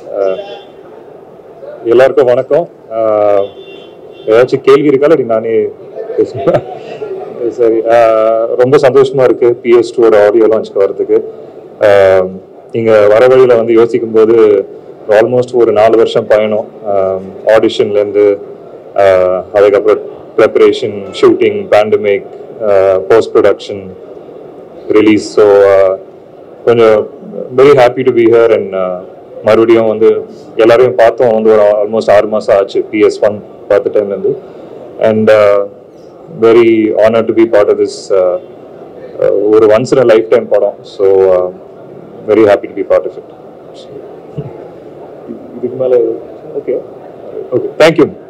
எல்லாருக்கும் வணக்கம் ஆஹ் ஏதாச்சும் கேள்வி இருக்கா இல்லை நானே பேசுவேன் சரி ஆஹ் ரொம்ப சந்தோஷமா இருக்கு பிஎஸ் டூவோட ஆடியோ லான்ச்க்கு வரதுக்கு ஆஹ் நீங்க வர வழியில வந்து யோசிக்கும் போது ஆல்மோஸ்ட் ஒரு நாலு வருஷம் பயணம் ஆடிஷன்லேருந்து அதுக்கப்புறம் preparation shooting pandemic post production release so கொஞ்சம் very happy to be here and மறுபடியும் வந்து எல்லாரையும் பார்த்தோம் வந்து ஒரு ஆல்மோஸ்ட் ஆறு மாதம் ஆச்சு பிஎஸ் ஒன் பார்த்த டைம்லேருந்து and very honour to be part of this ஒரு ஒன்ஸ் இன் லைஃப் டைம் படம் so very happy to be part of it இதுக்கு மேலே ஓகே ஓகே தேங்க்யூ